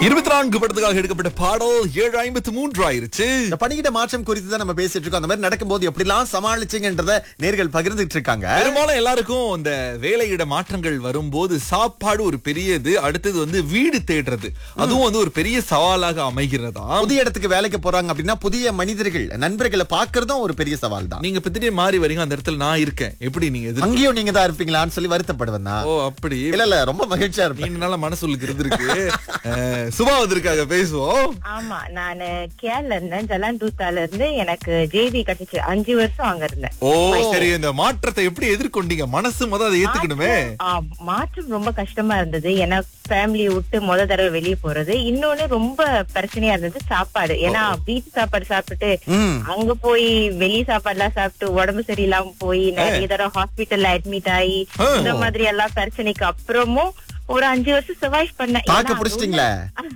இருபத்தி நான்கு படத்துக்காக எடுக்கப்பட்ட பாடல் ஏழு ஐம்பத்தி மூன்று ஆயிருச்சு இந்த பணியிட மாற்றம் குறித்து தான் நம்ம பேசிட்டு இருக்கோம் அந்த மாதிரி நடக்கும்போது எப்படிலாம் சமாளிச்சீங்கன்றத நேர்கள் பகிர்ந்துட்டு இருக்காங்க பெரும்பாலும் எல்லாருக்கும் இந்த வேலையிட மாற்றங்கள் வரும்போது சாப்பாடு ஒரு பெரியது அடுத்தது வந்து வீடு தேடுறது அதுவும் வந்து ஒரு பெரிய சவாலாக அமைகிறதா புதிய இடத்துக்கு வேலைக்கு போறாங்க அப்படின்னா புதிய மனிதர்கள் நண்பர்களை பாக்குறதும் ஒரு பெரிய சவால் தான் நீங்க இப்ப திடீர்னு மாறி வரீங்க அந்த இடத்துல நான் இருக்கேன் எப்படி நீங்க எதிர் அங்கேயும் நீங்க தான் இருப்பீங்களான்னு சொல்லி வருத்தப்படுவேன் தான். ஓ அப்படி இல்ல இல்ல ரொம்ப மகிழ்ச்சியா இருப்பேன் நீண்ட நாளா மனசுக்கு இருந்திருக்கு அஹ், சுபா வந்திருக்காங்க பேசுவோம் ஆமா நானு கேரள இருந்தேன் ஜலாண்டூத்தால இருந்து எனக்கு ஜேவி கிடைச்சிச்சு அஞ்சு வருஷம் அங்க இருந்தேன் ஓ சரி இந்த மாற்றத்தை எப்படி எதிர்கொண்டீங்க மனசு முத அதை ஏத்துக்கணுமே ஆ, மாற்றம் ரொம்ப கஷ்டமா இருந்தது ஏன்னா ஃபேமிலியை விட்டு முத தடவை வெளியே போறது இன்னொன்னு ரொம்ப பிரச்சனையா இருந்தது சாப்பாடு ஏன்னா வீட்டு சாப்பாடு சாப்பிட்டுட்டு ம். அங்க போய் வெளி சாப்பாடு எல்லாம் சாப்பிட்டு உடம்பு சரியில்லாம போய் நிறைய தடவை ஹாஸ்பிட்டல்ல அட்மிட் ஆகி ஆ. இந்த மாதிரி எல்லாம் பிரச்சனைக்கு அப்புறமும் ஒரு அஞ்சு வருஷம் சர்வைவ் பண்ணேன் தாக்கு ஏன்னா அங்க பிடிச்சிட்டீங்களே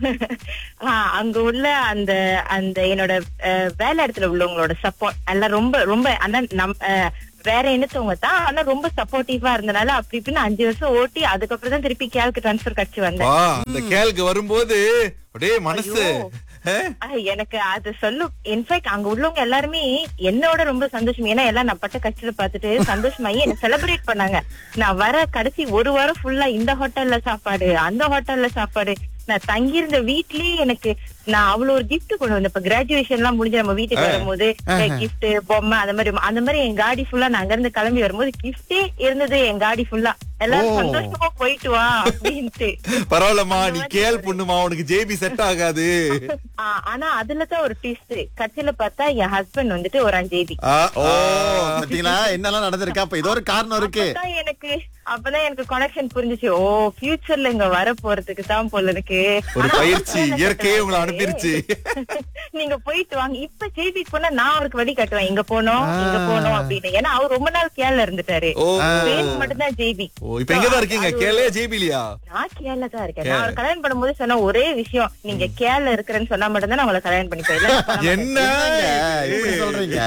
ஆ, அங்க உள்ள அந்த அந்த என்னோட அஹ், வேலை இடத்துல உள்ளவங்களோட சப்போர்ட் எல்லாம் ரொம்ப ரொம்ப ஆனா நம் அஹ், வேற இனத்தவங்க தான் ஆனா ரொம்ப சப்போர்ட்டிவா இருந்தனால அப்படி இப்படின்னு அஞ்சு வருஷம் ஓட்டி அதுக்கப்புறம் தான் திருப்பி கேலுக்கு ட்ரான்ஸ்பர் கிடைச்சு வந்தேன் வா அந்த கேளுக்கு வரும்போது அப்படியே மனசு அஹ், ஆ, எனக்கு அது சொல்லும் இன்ஃபேக்ட் அங்க உள்ளவங்க எல்லாருமே என்னோட ரொம்ப சந்தோஷம் ஏன்னா எல்லாம் நான் பட்ட கஷ்டத்தை பார்த்துட்டு சந்தோஷமாயி என்ன செலிப்ரேட் பண்ணாங்க நான் வர கடைசி ஒரு வாரம் ஃபுல்லா இந்த ஹோட்டல்ல சாப்பாடு அந்த ஹோட்டல்ல சாப்பாடு நான் தங்கியிருந்த வீட்லயே எனக்கு நான் அவ்வளவு ஒரு gift கொண்டு வந்தேன் இப்ப கிராஜுவேஷன் எல்லாம் முடிஞ்சு நம்ம வீட்டுக்கு வரும்போது gift பொம்மை அந்த மாதிரி அந்த மாதிரி என் காடி ஃபுல்லா நான் அங்க இருந்து கிளம்பி வரும்போது கிஃப்டே இருந்தது என் காடி ஃபுல்லா எல்லாரும் ஓ. சந்தோஷமா போயிட்டு வா அப்படின்ட்டு பரவாயில்லம்மா நீ கேள் பொண்ணுமா உனக்கு ஜேபி செட் ஆகாது ஆ, ஆனா அதுலதான் ஒரு ட்விஸ்ட் கட்சியில பார்த்தா என் ஹஸ்பண்ட் வந்துட்டு ஒரு அஞ்சேபி ஆ, ஓ ஓ பாத்தீங்களா என்னெல்லாம் நடந்திருக்கா அப்ப ஏதோ ஒரு காரணம் இருக்கு அப்பதான் எனக்கு அப்பதான் எனக்கு கனெக்ஷன் புரிஞ்சுச்சு ஓ ஃபியூச்சர்ல இங்க வர போறதுக்கு தான் போல இருக்கு ஒரு ஆனா பயிற்சி அப்பதான் இயற்கையே எனக்கு உங்களை அனுப்பிருச்சு நீங்க போயிட்டு வாங்க இப்ப ஜேபி போனா நான் அவருக்கு வழி காட்டுவேன் இங்க போனோம் இங்க போனோம் அப்படின்னு ஏன்னா அவர் ரொம்ப நாள் கேரள இருந்துட்டாரு ஓ பேர் மட்டும் தான் ஜேபி ஓ இப்ப எங்கதான் இருக்கீங்க கேளே ஜேபிலியா நான் கேரள தான் இருக்கேன் நான் அவர் கல்யாணம் பண்ணும்போது சொன்ன ஒரே விஷயம் நீங்க கேரள இருக்கிறேன்னு சொன்னா மட்டும் தான் நான் உங்களை கல்யாணம் பண்ணிப்பேன் இல்ல பண்ண மாட்டேன். என்ன என்னங்க, இப்படி சொல்றீங்க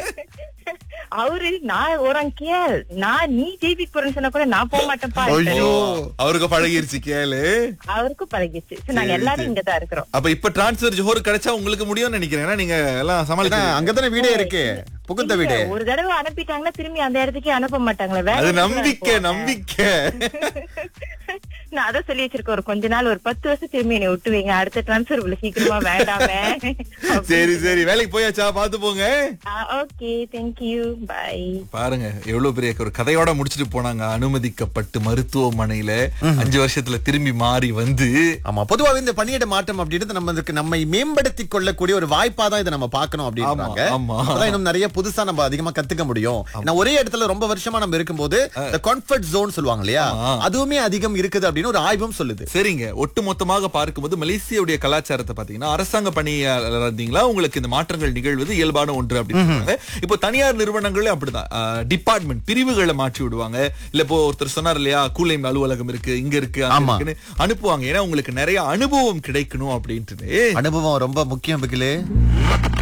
அவரு நான் ஒரு கேள் நான் நீ ஜெய்பி போறேன்னு சொன்னா கூட நான் போக மாட்டேன்ப்பா ஐயோ. அவருக்கு பழகிருச்சு கேளு அவருக்கும் பழகிச்சு So, நாங்க சரி, எல்லாரும் சரி. இங்க தான் இருக்கிறோம் அப்ப இப்ப டிரான்ஸ்பர் ஜோர் கிடைச்சா உங்களுக்கு முடியும்னு நினைக்கிறேன் ஏன்னா நீங்க எல்லாம் ஏன்னா, சமாளிச்சு அங்கதானே வீடே இருக்கு புகுந்த வீடு இல்ல, ஒரு தடவை அனுப்பிட்டாங்கன்னா திரும்பி அந்த இடத்துக்கே அனுப்ப மாட்டாங்களே வேற அது இடத்துக்கு நம்பிக்கை அனுப்புவாங்க. நம்பிக்கை நான் அதான் சொல்லி வச்சிருக்கேன் ஒரு கொஞ்ச நாள் ஒரு பத்து வருஷம் திரும்பி என்னை விட்டு வைங்க அடுத்த டிரான்ஸ்பர் இவ்வளவு சீக்கிரமா வேண்டாமே சரி சரி வேலைக்கு போயாச்சா பாத்து போங்க ஓகே தேங்க்யூ பை பாருங்க எவ்வளவு பெரிய ஒரு கதையோட முடிச்சிட்டு போனாங்க அனுமதிக்கப்பட்டு மருத்துவமனையில அஞ்சு வருஷத்துல திரும்பி மாறி வந்து ஆமா பொதுவாவே இந்த பணியிட மாற்றம் அப்படின்றது நம்மளுக்கு நம்மை மேம்படுத்திக் கொள்ளக்கூடிய ஒரு வாய்ப்பா தான் இதை நம்ம பார்க்கணும் அப்படின்றாங்க ஆமா, ஆமா. அப்பதான் இன்னும் நிறைய புதுசா நம்ம அதிகமா கத்துக்க முடியும் நான் ஒரே இடத்துல ரொம்ப வருஷமா நம்ம இருக்கும்போது இந்த கம்ஃபர்ட் ஜோன் சொல்லுவாங்க இல்லையா ஆமா. அதுவுமே அதிகம் இருக்குது அப்படின்னு ஒரு ஆய்வும் சொல்லுது சரிங்க ஒட்டு மொத்தமாக பார்க்கும்போது மலேசியாவுடைய கலாச்சாரத்தை பாத்தீங்கன்னா அரசாங்க பணியாளர் இருந்தீங்களா உங்களுக்கு இந்த மாற்றங்கள் நிகழ்வது இயல்பான ஒன்று அப்படின்னு சொல்றாங்க. இப்போ தனியார் நிறுவனங்களே அப்படிதான் டிபார்ட்மெண்ட் பிரிவுகளை மாற்றி விடுவாங்க இல்ல இப்போ ஒருத்தர் சொன்னார் இல்லையா கூலைம் அலுவலகம் இருக்கு இங்க இருக்கு அங்க ஆமா. இருக்குன்னு அனுப்புவாங்க ஏன்னா உங்களுக்கு நிறைய அனுபவம் கிடைக்கணும் அப்படின்ட்டு அனுபவம் ரொம்ப முக்கியம் பிகிலு